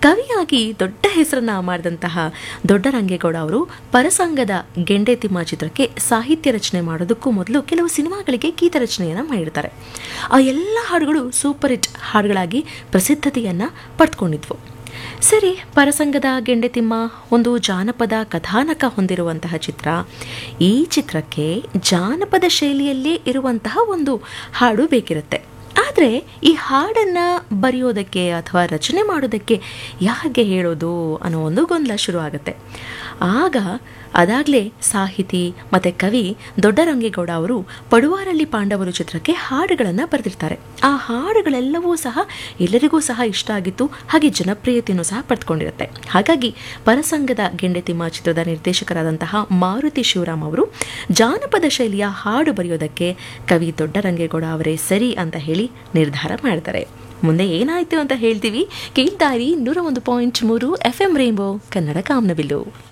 ಕವಿಯಾಗಿ ದೊಡ್ಡ ಹೆಸರನ್ನ ಮಾಡಿದಂತಹ ದೊಡ್ಡರಂಗೇಗೌಡ ಅವರು ಪರಸಂಗದ ಗೆಂಡೆ ತಿಮ್ಮ ಚಿತ್ರಕ್ಕೆ ಸಾಹಿತ್ಯ ರಚನೆ ಮಾಡೋದಕ್ಕೂ ಮೊದಲು ಕೆಲವು ಸಿನಿಮಾಗಳಿಗೆ ಗೀತ ರಚನೆಯನ್ನು ಮಾಡಿರ್ತಾರೆ ಆ ಎಲ್ಲ ಹಾಡುಗಳು ಸೂಪರ್ ಹಿಟ್ ಹಾಡುಗಳಾಗಿ ಪ್ರಸಿದ್ಧತೆಯನ್ನು ಪಡ್ಕೊಂಡಿದ್ವು ಸರಿ ಪರಸಂಗದ ಗೆಂಡೆತಿಮ್ಮ ಒಂದು ಜಾನಪದ ಕಥಾನಕ ಹೊಂದಿರುವಂತಹ ಚಿತ್ರ ಈ ಚಿತ್ರಕ್ಕೆ ಜಾನಪದ ಶೈಲಿಯಲ್ಲೇ ಇರುವಂತಹ ಒಂದು ಹಾಡು ಬೇಕಿರುತ್ತೆ ಆದರೆ ಈ ಹಾಡನ್ನು ಬರೆಯೋದಕ್ಕೆ ಅಥವಾ ರಚನೆ ಮಾಡೋದಕ್ಕೆ ಯಾಕೆ ಹೇಳೋದು ಅನ್ನೋ ಒಂದು ಗೊಂದಲ ಶುರು ಆಗುತ್ತೆ ಆಗ ಅದಾಗಲೇ ಸಾಹಿತಿ ಮತ್ತು ಕವಿ ದೊಡ್ಡರಂಗೇಗೌಡ ಅವರು ಪಡುವಾರಳ್ಳಿ ಪಾಂಡವರು ಚಿತ್ರಕ್ಕೆ ಹಾಡುಗಳನ್ನು ಬರೆದಿರ್ತಾರೆ ಆ ಹಾಡುಗಳೆಲ್ಲವೂ ಸಹ ಎಲ್ಲರಿಗೂ ಸಹ ಇಷ್ಟ ಆಗಿತ್ತು ಹಾಗೆ ಜನಪ್ರಿಯತೆಯನ್ನು ಸಹ ಪಡೆದುಕೊಂಡಿರುತ್ತೆ ಹಾಗಾಗಿ ಪರಸಂಗದ ಗೆಂಡೆತಿಮ್ಮ ಚಿತ್ರದ ನಿರ್ದೇಶಕರಾದಂತಹ ಮಾರುತಿ ಶಿವರಾಮ್ ಅವರು ಜಾನಪದ ಶೈಲಿಯ ಹಾಡು ಬರೆಯೋದಕ್ಕೆ ಕವಿ ದೊಡ್ಡರಂಗೇಗೌಡ ಅವರೇ ಸರಿ ಅಂತ ಹೇಳಿ ನಿರ್ಧಾರ ಮಾಡ್ತಾರೆ ಮುಂದೆ ಏನಾಯ್ತು ಅಂತ ಹೇಳ್ತೀವಿ ಕೇಳ್ತಾರಿ ನೂರ ಒಂದು ಪಾಯಿಂಟ್ ಮೂರು ಎಫ್ ಎಂ ರೇಂಬೋ ಕನ್ನಡ ಕಾಮನಬಿಲ್ಲು